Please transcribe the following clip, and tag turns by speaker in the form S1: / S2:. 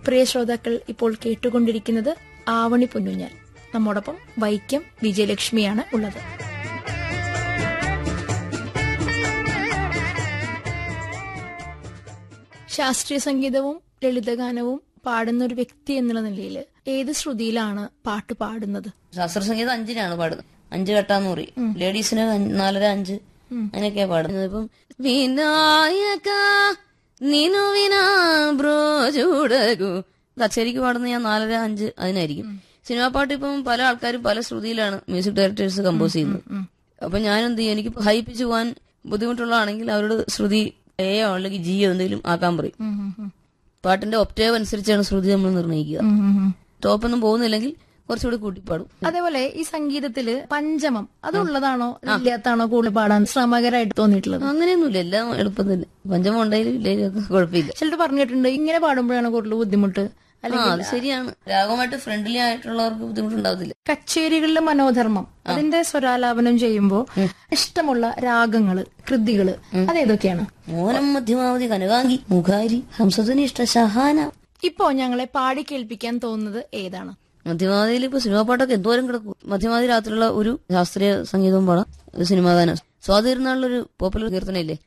S1: പ്രിയ ശ്രോതാക്കൾ ഇപ്പോൾ കേട്ടുകൊണ്ടിരിക്കുന്നത് ആവണി പൊന്നുഞ്ഞാൽ നമ്മോടൊപ്പം വൈക്കം വിജയലക്ഷ്മിയാണ് ഉള്ളത് ശാസ്ത്രീയ സംഗീതവും ലളിതഗാനവും പാടുന്ന ഒരു വ്യക്തി എന്നുള്ള നിലയിൽ ഏത് ശ്രുതിയിലാണ് പാട്ട് പാടുന്നത്
S2: ശാസ്ത്ര സംഗീതം അഞ്ചിനാണ് പാടുന്നത് അഞ്ച് കെട്ടാന്ന് പറയും ലേഡീസിന് അഞ്ച്- നാലര അഞ്ച് അങ്ങനെയൊക്കെയാ പാടുന്നത് ഇപ്പം വിനായക നിനു വിനാ ബ്രോ ചൂടകു കച്ചേരിക്ക് പാടുന്ന ഞാൻ നാലര അഞ്ച് അതിനായിരിക്കും സിനിമാ പാട്ട് ഇപ്പം പല ആൾക്കാരും പല ശ്രുതിയിലാണ് മ്യൂസിക് ഡയറക്ടേഴ്സ് കമ്പോസ് ചെയ്യുന്നത് അപ്പൊ ഞാൻ എന്ത് ചെയ്യും എനിക്ക് ഹൈ പിച്ച് പോകാൻ ബുദ്ധിമുട്ടുള്ളതാണെങ്കിൽ അവരോട് ശ്രുതി എയോ അല്ലെങ്കിൽ ജിയോ എന്തെങ്കിലും ആക്കാൻ പറയും പാട്ടിന്റെ ഒപ്റ്റേവ് അനുസരിച്ചാണ് ശ്രുതി നമ്മൾ നിർണ്ണയിക്കുക ടോപ്പൊന്നും പോകുന്നില്ലെങ്കിൽ കുറച്ചുകൂടി കൂട്ടിപ്പാടും
S1: അതേപോലെ ഈ സംഗീതത്തില് പഞ്ചമം അതുള്ളതാണോ ഇല്ലാത്താണോ കൂടുതൽ പാടാൻ ശ്രമകരമായിട്ട് തോന്നിയിട്ടുള്ളത്
S2: അങ്ങനെയൊന്നുമില്ല എല്ലാം എളുപ്പം തന്നെ പഞ്ചമം ഉണ്ടായാലും ഇല്ലെങ്കിലും ഒക്കെ കുഴപ്പമില്ല
S1: ചിലർ പറഞ്ഞിട്ടുണ്ട് ഇങ്ങനെ പാടുമ്പോഴാണ് കൂടുതൽ ബുദ്ധിമുട്ട്
S2: ആ
S1: അല്ലെങ്കിൽ
S2: അത് ശരിയാണ് രാഗമായിട്ട് ഫ്രണ്ട്ലി ആയിട്ടുള്ളവർക്ക് ബുദ്ധിമുട്ടുണ്ടാവത്തില്ല
S1: കച്ചേരികളിലെ മനോധർമ്മം അതിന്റെ സ്വരാലാപനം ചെയ്യുമ്പോൾ ഇഷ്ടമുള്ള രാഗങ്ങള് കൃതികള് അതേതൊക്കെയാണ്
S2: മോനം മധ്യമാവധി കനകാങ്കി മുഖാരി ഹംസധനിഷ്ഠ ഷഹാന
S1: ഇപ്പോ ഞങ്ങളെ പാടി കേൾപ്പിക്കാൻ തോന്നുന്നത് ഏതാണ്
S2: മധ്യമാവധിയിൽ ഇപ്പൊ സിനിമാ പാട്ടൊക്കെ എന്തോരം കിടക്കും മധ്യമാവധി രാത്രിയുള്ള ഒരു ശാസ്ത്രീയ സംഗീതവും പാടാം ഒരു സിനിമാ ഗാനം സ്വാതിരുന്നാളിലൊരു പോപ്പുലർ കീർത്തനയില്ലേ